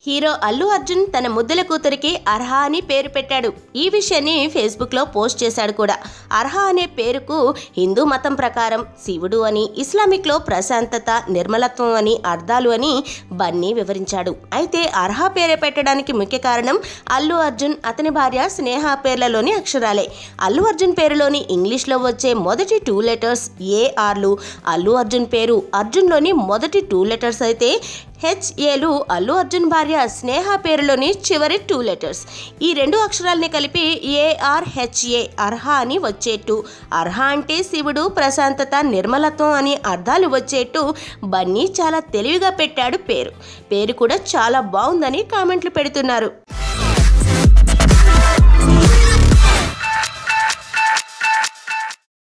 hero Allu Arjun తన ముద్దుల కూతురికి అర్హ అని పేరు పెట్టాడు ఈ విషయాన్ని ఫేస్బుక్లో పోస్ట్ చేశాడు కూడా అర్హ అనే పేరుకు హిందూ మతం ప్రకారం శివుడు అని ఇస్లామిక్లో ప్రశాంతత నిర్మలత్వం అని అర్థాలు అని బన్నీ వివరించాడు అయితే అర్హ పేరు పెట్టడానికి ముఖ్య కారణం అల్లు అర్జున్ అతని భార్య స్నేహ పేర్లలోని అక్షరాలే అల్లు అర్జున్ పేరులోని ఇంగ్లీష్లో వచ్చే మొదటి టూ లెటర్స్ ఏఆర్లు అల్లు అర్జున్ పేరు అర్జున్లోని మొదటి టూ లెటర్స్ అయితే హెచ్ఏలు అల్లు అర్జున్ భార్య స్నేహ పేరులోని చివరి టూ లెటర్స్ ఈ రెండు అక్షరాల్ని కలిపి ఏఆర్హెచ్ఏ అర్హ అని వచ్చేట్టు అర్హ అంటే శివుడు ప్రశాంతత నిర్మలత్వం అని అర్థాలు వచ్చేట్టు బన్నీ చాలా తెలివిగా పెట్టాడు పేరు పేరు కూడా చాలా బాగుందని కామెంట్లు పెడుతున్నారు